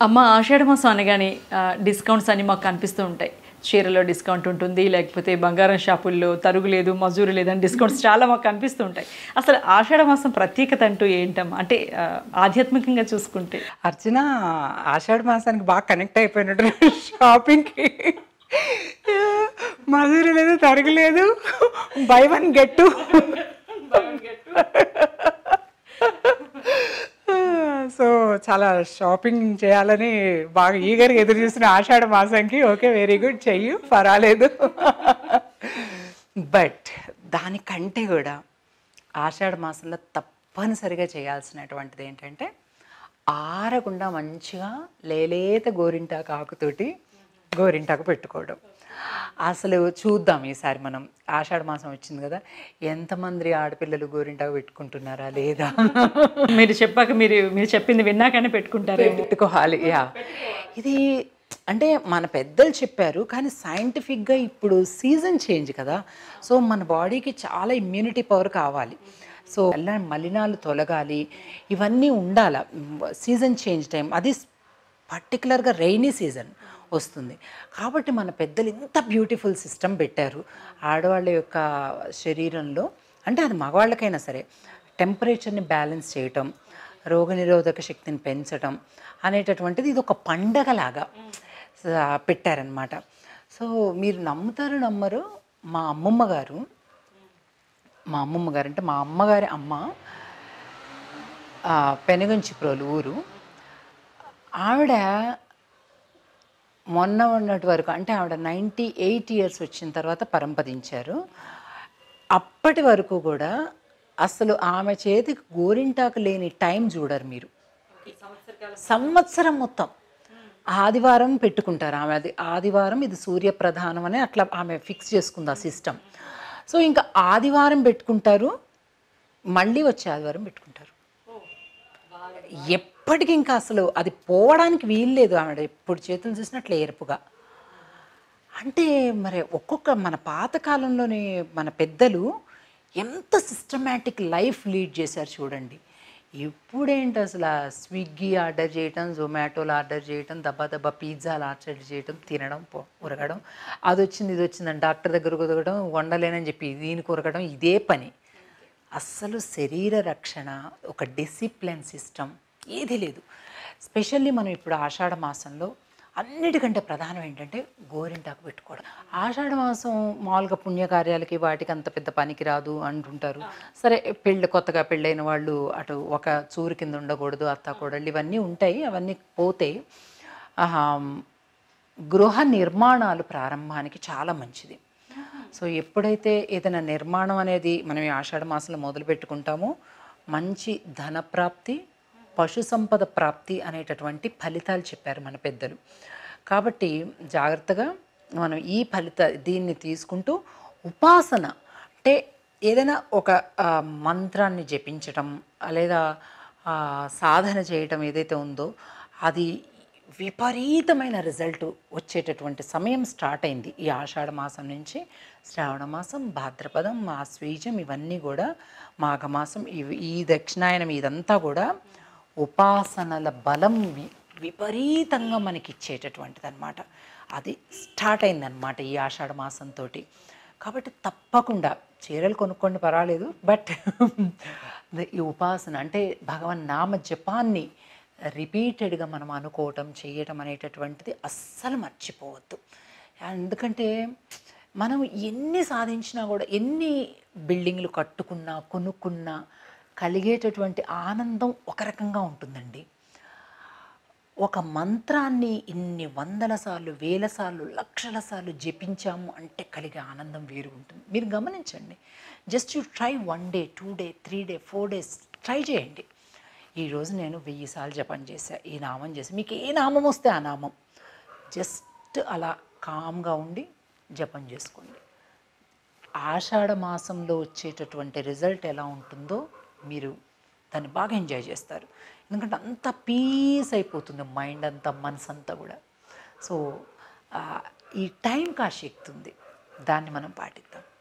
అమ్మ ఆషాఢ మాసం అనగానే ఆ, డిస్కౌంట్స్ అన్ని మాకు కనిపిస్తూ ఉంటాయి చీరలో డిస్కౌంట్ ఉంటుంది లేకపోతే బంగారం షాపుల్లో తరుగు లేదు మజూరు లేదని డిస్కౌంట్స్ చాలా మాకు కనిపిస్తూ ఉంటాయి అసలు ఆషాఢ మాసం ప్రత్యేకత అంటూ ఏంటమ్మా అంటే ఆ, ఆధ్యాత్మికంగా చూసుకుంటే అర్చన ఆషాఢ మాసానికి బాగా కనెక్ట్ అయిపోయినట్టు షాపింగ్కి మజూరి లేదు తరగలేదు buy one get two so చాలా షాపింగ్ చేయాలని బాగా ఈగర్గా ఎదురు చూసిన ఆషాఢ మాసంకి ఓకే వెరీ గుడ్ చెయ్యు పర్వాలేదు బట్ దానికంటే కూడా ఆషాఢ మాసంలో తప్పనిసరిగా చేయాల్సినటువంటిది ఏంటంటే ఆరకుండా మంచిగా లేలేత గోరింటాకు ఆకుతోటి గోరింటాకు పెట్టుకోవడం అసలు చూద్దాం ఈసారి మనం ఆషాఢ మాసం వచ్చింది కదా ఎంతమంది ఆడపిల్లలు గోరింటాకు పెట్టుకుంటున్నారా లేదా మీరు చెప్పాక మీరు మీరు చెప్పింది విన్నాకనే పెట్టుకుంటారు పెట్టుకోవాలి యా ఇది అంటే మన పెద్దలు చెప్పారు కానీ సైంటిఫిక్గా ఇప్పుడు సీజన్ చేంజ్ కదా సో మన బాడీకి చాలా ఇమ్యూనిటీ పవర్ కావాలి సో ఎలా మలినాలు తొలగాలి ఇవన్నీ ఉండాల సీజన్ చేంజ్ టైం అది పర్టికులర్గా రైనీ సీజన్ వస్తుంది కాబట్టి మన పెద్దలు ఇంత బ్యూటిఫుల్ సిస్టమ్ పెట్టారు ఆడవాళ్ళ యొక్క శరీరంలో అంటే అది మగవాళ్ళకైనా సరే టెంపరేచర్ని బ్యాలెన్స్ చేయటం రోగనిరోధక శక్తిని పెంచటం అనేటటువంటిది ఇది ఒక పండగలాగా స- పెట్టారనమాట సో మీరు నమ్ముతారు నమ్మరు మా అమ్మమ్మ గారు మా అమ్మమ్మ గారు అంటే మా అమ్మగారి అమ్మ ఆ, పెనుగంచిప్రోలు ఊరు ఆవిడ మొన్న ఉన్నటి వరకు అంటే ఆవిడ నైంటీ ఎయిట్ ఇయర్స్ వచ్చిన తర్వాత పరంపదించారు అప్పటి వరకు కూడా అసలు ఆమె చేతికి గోరింటాకు లేని టైం చూడరు మీరు సంవత్సరం మొత్తం ఆదివారం పెట్టుకుంటారు ఆమె అది ఆదివారం ఇది సూర్యప్రధానం అని అట్లా ఆమె ఫిక్స్ చేసుకుంది ఆ సిస్టమ్ సో ఇంకా ఆదివారం పెట్టుకుంటారు మళ్ళీ వచ్చే ఆదివారం పెట్టుకుంటారు ఎప్పటికీ ఇంకా అసలు అది పోవడానికి వీలు లేదు ఆవిడ ఎప్పుడు చేతులు చూసినట్లు ఎరుపుగా అంటే మరి ఒక్కొక్క మన పాతకాలంలోని మన పెద్దలు ఎంత సిస్టమేటిక్ లైఫ్ లీడ్ చేశారు చూడండి ఇప్పుడేంటి అసలు ఆ స్విగ్గీ ఆర్డర్ చేయటం జొమాటోలో ఆర్డర్ చేయటం దబ్బా దబ్బా పిజ్జాలు ఆర్డర్ చేయటం తినడం పో- ఉరగడం అది వచ్చింది ఇది వచ్చిందని డాక్టర్ దగ్గర ఉరగడం వండలేనని చెప్పి దీనికి ఉరగడం ఇదే పని అస్సలు శరీర రక్షణ ఒక డిసిప్లిన్ సిస్టమ్ ఏది లేదు స్పెషల్లీ మనం ఇప్పుడు ఆషాఢ మాసంలో అన్నిటికంటే ప్రధానం ఏంటంటే గోరింటాకు పెట్టుకోవడం ఆషాఢ మాసం మామూలుగా పుణ్యకార్యాలకి వాటికి అంత పెద్ద పనికి రాదు అంటుంటారు సరే పెళ్ళి కొత్తగా పెళ్ళైన వాళ్ళు అటు ఒక చూరు కింద ఉండకూడదు అత్త కోడళ్ళు ఇవన్నీ ఉంటాయి అవన్నీ పోతాయి ఆహా, గృహ నిర్మాణాలు ప్రారంభానికి చాలా మంచిది సో ఎప్పుడైతే ఏదైనా నిర్మాణం అనేది మనం ఈ ఆషాఢ మాసంలో మొదలు పెట్టుకుంటామో మంచి ధన ప్రాప్తి పశు సంపద ప్రాప్తి అనేటటువంటి ఫలితాలు చెప్పారు మన పెద్దలు కాబట్టి జాగ్రత్తగా మనం ఈ ఫలిత దీన్ని తీసుకుంటూ ఉపాసన అంటే ఏదైనా ఒక ఆ, మంత్రాన్ని జపించటం లేదా ఆ, సాధన చేయటం ఏదైతే ఉందో అది విపరీతమైన రిజల్ట్ వచ్చేటటువంటి సమయం స్టార్ట్ అయింది ఈ ఆషాఢ మాసం నుంచి శ్రావణ మాసం భాద్రపదం ఆశ్వీజం ఇవన్నీ కూడా మాఘమాసం ఇవి ఈ దక్షిణాయనం ఇదంతా కూడా ఉపాసనల బలం వి విపరీతంగా మనకి ఇచ్చేటటువంటిది అనమాట అది స్టార్ట్ అయిందనమాట ఈ ఆషాఢ మాసంతో కాబట్టి తప్పకుండా చీరలు కొనుక్కోండి పర్వాలేదు బట్ ఈ ఉపాసన అంటే భగవన్ నామ జపాన్ని రిపీటెడ్గా మనం అనుకోవటం చేయటం అనేటటువంటిది అస్సలు మర్చిపోవద్దు ఎందుకంటే మనం ఎన్ని సాధించినా కూడా ఎన్ని బిల్డింగ్లు కట్టుకున్నా కొనుక్కున్నా కలిగేటటువంటి ఆనందం ఒక రకంగా ఉంటుందండి ఒక మంత్రాన్ని ఇన్ని వందల సార్లు వేల సార్లు లక్షల సార్లు జపించాము అంటే కలిగే ఆనందం వేరు ఉంటుంది మీరు గమనించండి just you try one day two day three day four days try చేయండి ఈరోజు నేను వెయ్యి సార్లు జపం చేశా ఈ నామం చేశా మీకు ఏ నామం వస్తే ఆ నామం జస్ట్ అలా కామ్గా ఉండి జపం చేసుకోండి ఆషాఢ మాసంలో వచ్చేటటువంటి రిజల్ట్ ఎలా ఉంటుందో మీరు దాన్ని బాగా ఎంజాయ్ చేస్తారు ఎందుకంటే అంత పీస్ అయిపోతుంది మైండ్ అంతా మనసు అంతా కూడా సో ఆ, ఈ టైంకి ఆ శక్తి ఉంది దాన్ని మనం పాటిద్దాం